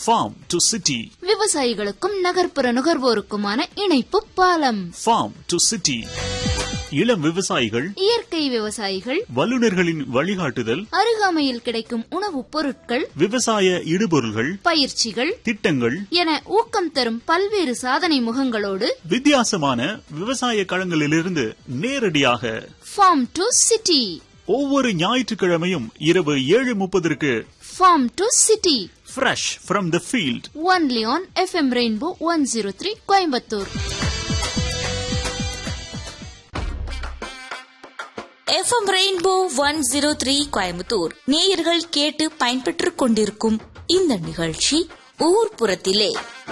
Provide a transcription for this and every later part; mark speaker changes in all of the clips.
Speaker 1: farm to city
Speaker 2: விவசாயிகளுக்கும் நகர்ப்புற நுகர்வோருக்குமான இணைப்பு பாலம்
Speaker 1: farm to city இளம் விவசாயிகள்
Speaker 2: இயற்கை விவசாயிகள்
Speaker 1: வல்லுநர்களின் வழிகாட்டுதல்
Speaker 2: அருகாமையில் கிடைக்கும் உணவுப் பொருட்கள்
Speaker 1: விவசாய இடுபொருள்கள்
Speaker 2: பயிற்சிகள்
Speaker 1: திட்டங்கள்
Speaker 2: என ஊக்கம் தரும் பல்வேறு சாதனை முகங்களோடு
Speaker 1: வித்தியாசமான விவசாய களங்களிலிருந்து நேரடியாக
Speaker 2: ஃபார்ம் டு சிட்டி
Speaker 1: ஒவ்வொரு ஞாயிற்றுக்கிழமையும் இரவு ஏழு முப்பதற்கு
Speaker 2: farm to city
Speaker 1: fresh from the field
Speaker 2: only on FM rainbow one zero three Coimbatore
Speaker 3: FM rainbow one zero three Coimbatore நேயர்கள் கேட்டு பயன்பெற்றுக் கொண்டிருக்கும் இந்த நிகழ்ச்சி ஊர்ப்புறத்திலே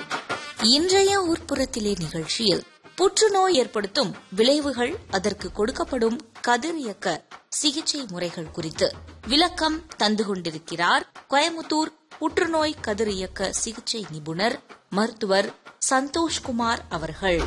Speaker 3: இன்றைய ஊர்ப்புறத்திலே நிகழ்ச்சியில் புற்றுநோய் ஏற்படுத்தும் விளைவுகள் அதற்கு கொடுக்கப்படும் கதிரியக்க சிகிச்சை முறைகள் குறித்து விளக்கம் தந்து கொண்டிருக்கிறார் கோயம்புத்தூர் புற்றுநோய் கதிரியக்க சிகிச்சை நிபுணர் மருத்துவர் சந்தோஷ்குமார் அவர்கள்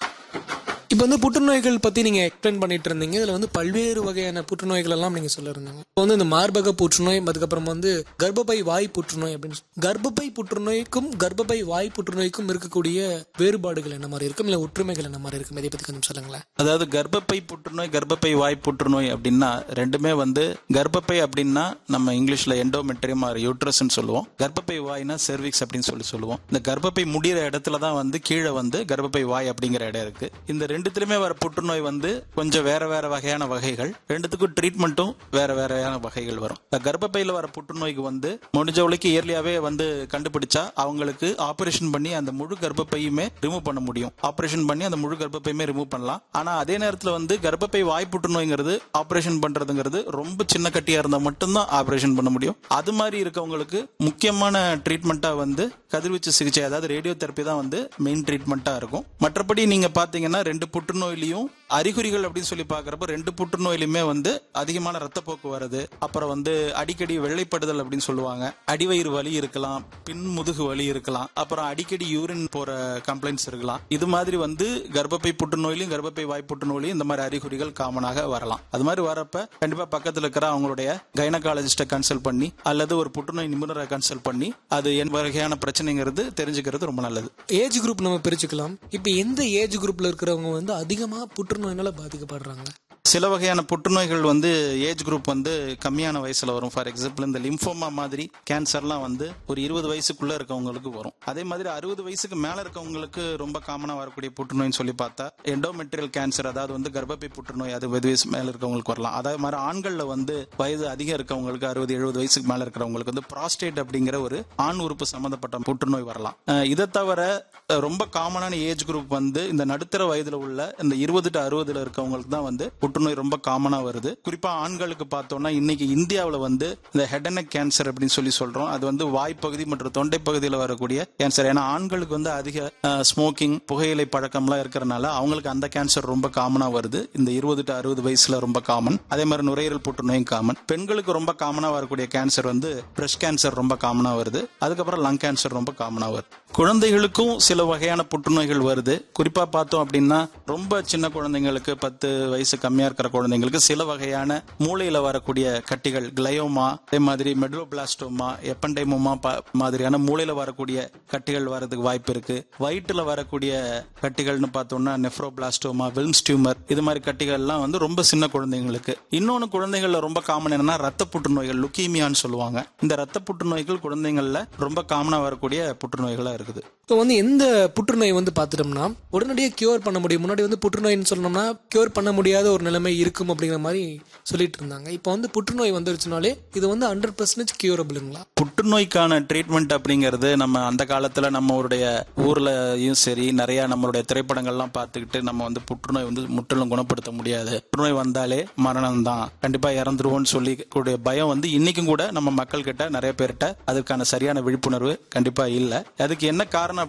Speaker 4: இப்போ வந்து புற்றுநோய்கள் பத்தி நீங்க எக்ஸ்பிளைன் பண்ணிட்டு இருந்தீங்க இதுல வந்து பல்வேறு வகையான புற்றுநோய்கள் எல்லாம் நீங்க சொல்ல இருந்தீங்க இப்போ வந்து இந்த மார்பக புற்றுநோய் அதுக்கப்புறம் வந்து கர்ப்பப்பை வாய் புற்றுநோய் அப்படின்னு சொல்லி- கர்ப்பப்பை புற்றுநோய்க்கும் கர்ப்பப்பை வாய் புற்றுநோய்க்கும் இருக்கக்கூடிய வேறுபாடுகள் என்ன மாதிரி இருக்கும் இல்ல ஒற்றுமைகள் என்ன மாதிரி இருக்கும் இதை பத்தி கொஞ்சம் சொல்லுங்களேன்
Speaker 5: அதாவது கர்ப்பப்பை புற்றுநோய் கர்ப்பப்பை வாய் புற்றுநோய் அப்படின்னா ரெண்டுமே வந்து கர்ப்பப்பை அப்படின்னா நம்ம இங்கிலீஷ்ல எண்டோமெட்ரியம் ஆர் யூட்ரஸ்ன்னு சொல்லுவோம் கர்ப்பப்பை வாய்னா செர்விக்ஸ் அப்படின்னு சொல்லி சொல்லுவோம் இந்த கர்ப்பப்பை முடிகிற இடத்துல தான் வந்து கீழே வந்து கர்ப்பப்பை வாய் அப்படிங்கிற இடம் இருக்கு இந்த ரெண்டுத்துலயுமே வர புற்றுநோய் வந்து கொஞ்சம் வேற வேற வகையான வகைகள் ரெண்டுத்துக்கும் ட்ரீட்மெண்ட்டும் வேற வேறையான வகைகள் வரும் இந்த கர்ப்பப்பையில வர புற்றுநோய்க்கு வந்து முடிஞ்சவளுக்கு இயர்லியாவே வந்து கண்டுபிடிச்சா அவங்களுக்கு ஆபரேஷன் பண்ணி அந்த முழு கர்ப்பப்பையுமே ரிமூவ் பண்ண முடியும் ஆபரேஷன் பண்ணி அந்த முழு கர்ப்பப்பையுமே ரிமூவ் பண்ணலாம் ஆனா அதே நேரத்துல வந்து கர்ப்பப்பை வாய் புற்றுநோய்ங்கிறது ஆபரேஷன் பண்றதுங்கிறது ரொம்ப சின்ன கட்டியா இருந்தா மட்டும்தான் ஆபரேஷன் பண்ண முடியும் அது மாதிரி இருக்கவங்களுக்கு முக்கியமான ட்ரீட்மெண்ட்டா வந்து கதிர்வீச்சு சிகிச்சை அதாவது ரேடியோ தெரப்பி தான் வந்து மெயின் ட்ரீட்மெண்ட்டா இருக்கும் மற்றபடி நீங்க பாத்தீங்கன்னா ரெண்டு புற்றுநோயிலையும் அறிகுறிகள் அப்படின்னு சொல்லி பாக்குறப்ப ரெண்டு புற்றுநோயிலுமே வந்து அதிகமான ரத்தப்போக்கு வருது அப்புறம் வந்து அடிக்கடி வெள்ளைப்படுதல் அப்படின்னு சொல்லுவாங்க அடிவயிறு வலி இருக்கலாம் பின் முதுகு வலி இருக்கலாம் அப்புறம் அடிக்கடி யூரின் போற கம்ப்ளைண்ட்ஸ் இருக்கலாம் இது மாதிரி வந்து கர்ப்பப்பை புற்றுநோயிலும் கர்ப்பப்பை வாய் புற்றுநோயிலும் இந்த மாதிரி அறிகுறிகள் காமனாக வரலாம் அது மாதிரி வரப்ப கண்டிப்பா பக்கத்துல இருக்கிற அவங்களுடைய கைனகாலஜிஸ்ட கன்சல்ட் பண்ணி அல்லது ஒரு புற்றுநோய் நிபுணரை கன்சல்ட் பண்ணி அது என் வகையான பிரச்சனைங்கிறது தெரிஞ்சுக்கிறது ரொம்ப நல்லது
Speaker 4: ஏஜ் குரூப் நம்ம பிரிச்சுக்கலாம் இப்போ எந்த ஏஜ் குரூப்ல இருக்கிறவங்க வந்து அதிகமா புற்றுநோயினால பாதிக்கப்படுறாங்க
Speaker 5: சில வகையான புற்றுநோய்கள் வந்து ஏஜ் குரூப் வந்து கம்மியான வயசுல வரும் ஃபார் எக்ஸாம்பிள் இந்த லிம்போமா மாதிரி கேன்சர்லாம் வந்து ஒரு இருபது வயசுக்குள்ள இருக்கவங்களுக்கு வரும் அதே மாதிரி அறுபது வயசுக்கு மேல இருக்கவங்களுக்கு ரொம்ப காமனா வரக்கூடிய புற்றுநோய்னு சொல்லி பார்த்தா எண்டோமெட்ரியல் கேன்சர் அதாவது வந்து கர்ப்பப்பை புற்றுநோய் அது இருபது வயசு மேல இருக்கவங்களுக்கு வரலாம் அதே மாதிரி ஆண்கள்ல வந்து வயது அதிகம் இருக்கவங்களுக்கு அறுபது எழுபது வயசுக்கு மேல இருக்கிறவங்களுக்கு வந்து ப்ராஸ்டேட் அப்படிங்கிற ஒரு ஆண் உறுப்பு சம்பந்தப்பட்ட புற்றுநோய் வரலாம் அஹ் இதை தவிர அஹ் ரொம்ப காமனான ஏஜ் குரூப் வந்து இந்த நடுத்தர வயதுல உள்ள இந்த இருபது டு அறுபதுல இருக்கவங்களுக்கு தான் வந்து புற்றுநோய் ரொம்ப காமனா வருது குறிப்பா ஆண்களுக்கு பார்த்தோம்னா இன்னைக்கு இந்தியாவுல வந்து இந்த ஹெட் அண்ட் கேன்சர் அப்படின்னு சொல்லி சொல்றோம் அது வந்து வாய்ப்பகுதி மற்றும் தொண்டை பகுதியில் வரக்கூடிய கேன்சர் ஏன்னா ஆண்களுக்கு வந்து அதிக ஸ்மோக்கிங் புகையிலை பழக்கம்லாம் இருக்கிறனால அவங்களுக்கு அந்த கேன்சர் ரொம்ப காமனா வருது இந்த இருபது டு அறுபது வயசுல ரொம்ப காமன் அதே மாதிரி நுரையீரல் புற்றுநோயும் காமன் பெண்களுக்கு ரொம்ப காமனா வரக்கூடிய கேன்சர் வந்து பிரஸ்ட் கேன்சர் ரொம்ப காமனா வருது அதுக்கப்புறம் லங் கேன்சர் ரொம்ப காமனா வருது குழந்தைகளுக்கும் சில வகையான புற்றுநோய்கள் வருது குறிப்பா பார்த்தோம் அப்படின்னா ரொம்ப சின்ன குழந்தைங்களுக்கு பத்து வயசு கம்மியா இருக்கிற குழந்தைங்களுக்கு சில வகையான மூளையில வரக்கூடிய கட்டிகள் கிளையோமா அதே மாதிரி மெட்ரோபிளாஸ்டோமா எப்பண்டைமோமா மாதிரியான மூளையில வரக்கூடிய கட்டிகள் வரதுக்கு வாய்ப்பு இருக்கு வயிற்றுல வரக்கூடிய கட்டிகள்னு பார்த்தோம்னா நெஃப்ரோபிளாஸ்டோமா வில்ம்ஸ் டியூமர் இது மாதிரி கட்டிகள்லாம் வந்து ரொம்ப சின்ன குழந்தைங்களுக்கு இன்னொன்னு குழந்தைகள்ல ரொம்ப காமன் என்னன்னா ரத்த புற்றுநோய்கள் லுக்கீமியான்னு சொல்லுவாங்க இந்த ரத்த புற்றுநோய்கள் குழந்தைகள்ல ரொம்ப காமனா வரக்கூடிய புற்றுநோய்களா இருக்குது
Speaker 4: இப்போ வந்து எந்த புற்றுநோய் வந்து பார்த்துட்டோம்னா உடனடியாக கியூர் பண்ண முடியும் முன்னாடி வந்து புற்றுநோய்னு சொன்னோம்னா கியூர் பண்ண முடியாத ஒரு நிலைமை இருக்கும் அப்படிங்கிற மாதிரி சொல்லிட்டு இருந்தாங்க இப்போ வந்து புற்றுநோய் வந்துருச்சுனாலே இது வந்து ஹண்ட்ரட் பர்சன்டேஜ் கியூரபிளுங்களா
Speaker 5: புற்றுநோய்க்கான ட்ரீட்மெண்ட் அப்படிங்கிறது நம்ம அந்த காலத்துல நம்மளுடைய ஊர்லயும் சரி நிறைய நம்மளுடைய திரைப்படங்கள்லாம் பார்த்துக்கிட்டு நம்ம வந்து புற்றுநோய் வந்து முற்றிலும் குணப்படுத்த முடியாது புற்றுநோய் வந்தாலே மரணம் தான் கண்டிப்பா இறந்துருவோம்னு சொல்லி கூடிய பயம் வந்து இன்னைக்கும் கூட நம்ம மக்கள் கிட்ட நிறைய பேர்கிட்ட அதுக்கான சரியான விழிப்புணர்வு கண்டிப்பா இல்ல அதுக்கு என்ன காரணம்